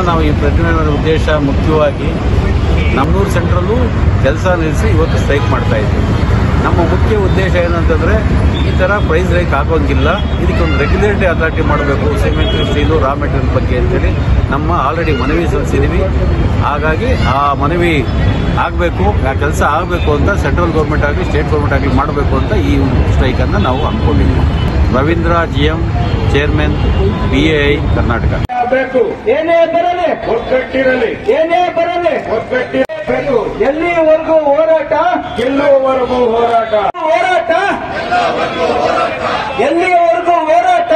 ನಾವು ಈ ಪ್ರತಿಭಟನೆ ಉದ್ದೇಶ ಮುಖ್ಯವಾಗಿ ನಮ್ಮೂರು ಸೆಂಟ್ರಲ್ಲೂ ಕೆಲಸ ನಿಲ್ಲಿಸಿ ಇವತ್ತು ಸ್ಟ್ರೈಕ್ ಮಾಡ್ತಾ ಇದ್ದೀವಿ ನಮ್ಮ ಮುಖ್ಯ ಉದ್ದೇಶ ಏನಂತಂದರೆ ಈ ಥರ ಪ್ರೈಸ್ ರೈಕ್ ಆಗೋಂಗಿಲ್ಲ ಇದಕ್ಕೊಂದು ರೆಗ್ಯುಲೇಟರಿ ಅಥಾರಿಟಿ ಮಾಡಬೇಕು ಸಿಮೆಂಟ್ ಸ್ಟೀಲು ರಾ ಮೆಟೀರಿಯಲ್ ಬಗ್ಗೆ ಅಂತೇಳಿ ನಮ್ಮ ಆಲ್ರೆಡಿ ಮನವಿ ಸಲ್ಲಿಸಿದ್ದೀವಿ ಹಾಗಾಗಿ ಆ ಮನವಿ ಆಗಬೇಕು ಆ ಕೆಲಸ ಆಗಬೇಕು ಅಂತ ಸೆಂಟ್ರಲ್ ಗೌರ್ಮೆಂಟ್ ಆಗಲಿ ಸ್ಟೇಟ್ ಗೌರ್ಮೆಂಟ್ ಆಗಲಿ ಮಾಡಬೇಕು ಅಂತ ಈ ಸ್ಟ್ರೈಕನ್ನು ನಾವು ಹಮ್ಮಿಕೊಂಡಿದ್ದೀವಿ Ravindra G M chairman B A I Karnataka ಬೇಕು ಏನೇ ಬರಲಿ ಒಗ್ಗಟ್ಟಿರಲಿ ಏನೇ ಬರಲಿ ಒಗ್ಗಟ್ಟಿರಬೇಕು ಎಲ್ಲಿವರೆಗೂ ಹೋರಾಟ ಗೆಲ್ಲುವವರೆಗೂ ಹೋರಾಟ ಹೋರಾಟ ಎಲ್ಲಿವರೆಗೂ ಹೋರಾಟ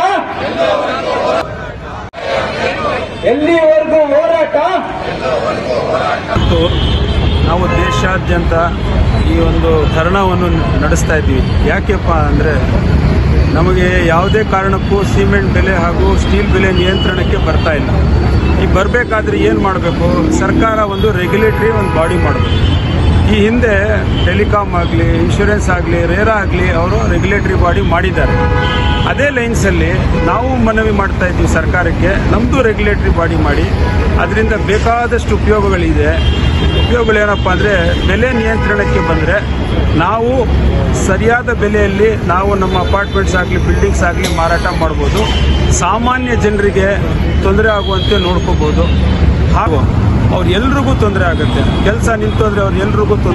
ಎಲ್ಲಿವರೆಗೂ ಹೋರಾಟ ಮತ್ತು ನಾವು ದೇಶಾದ್ಯಂತ ಈ ಒಂದು ಧರಣವನ್ನು ನಡೆಸ್ತಾ ಇದ್ದೀವಿ ಯಾಕೆಪ್ಪ ಅಂದರೆ ನಮಗೆ ಯಾವುದೇ ಕಾರಣಕ್ಕೂ ಸಿಮೆಂಟ್ ಬೆಲೆ ಹಾಗೂ ಸ್ಟೀಲ್ ಬೆಲೆ ನಿಯಂತ್ರಣಕ್ಕೆ ಬರ್ತಾ ಇಲ್ಲ ಈ ಬರಬೇಕಾದ್ರೆ ಏನು ಮಾಡಬೇಕು ಸರ್ಕಾರ ಒಂದು ರೆಗ್ಯುಲೇಟರಿ ಒಂದು ಬಾಡಿ ಮಾಡಬೇಕು ಈ ಹಿಂದೆ ಟೆಲಿಕಾಮ್ ಆಗಲಿ ಇನ್ಶೂರೆನ್ಸ್ ಆಗಲಿ ರೇರಾ ಆಗಲಿ ಅವರು ರೆಗ್ಯುಲೇಟರಿ ಬಾಡಿ ಮಾಡಿದ್ದಾರೆ ಅದೇ ಲೈನ್ಸಲ್ಲಿ ನಾವು ಮನವಿ ಮಾಡ್ತಾ ಇದ್ದೀವಿ ಸರ್ಕಾರಕ್ಕೆ ನಮ್ಮದು ರೆಗ್ಯುಲೇಟರಿ ಬಾಡಿ ಮಾಡಿ ಅದರಿಂದ ಬೇಕಾದಷ್ಟು ಉಪಯೋಗಗಳಿದೆ ಉಪಯೋಗಗಳೇನಪ್ಪ ಅಂದರೆ ಬೆಲೆ ನಿಯಂತ್ರಣಕ್ಕೆ ಬಂದರೆ ನಾವು ಸರಿಯಾದ ಬೆಲೆಯಲ್ಲಿ ನಾವು ನಮ್ಮ ಅಪಾರ್ಟ್ಮೆಂಟ್ಸ್ ಆಗಲಿ ಬಿಲ್ಡಿಂಗ್ಸ್ ಆಗಲಿ ಮಾರಾಟ ಮಾಡ್ಬೋದು ಸಾಮಾನ್ಯ ಜನರಿಗೆ ತೊಂದರೆ ಆಗುವಂತೆ ನೋಡ್ಕೋಬೋದು ಹಾಗೂ ಅವ್ರು ಎಲ್ರಿಗೂ ತೊಂದರೆ ಆಗುತ್ತೆ ಕೆಲಸ ನಿಂತೋದ್ರೆ ಅವ್ರು ಎಲ್ರಿಗೂ ತೊಂದರೆ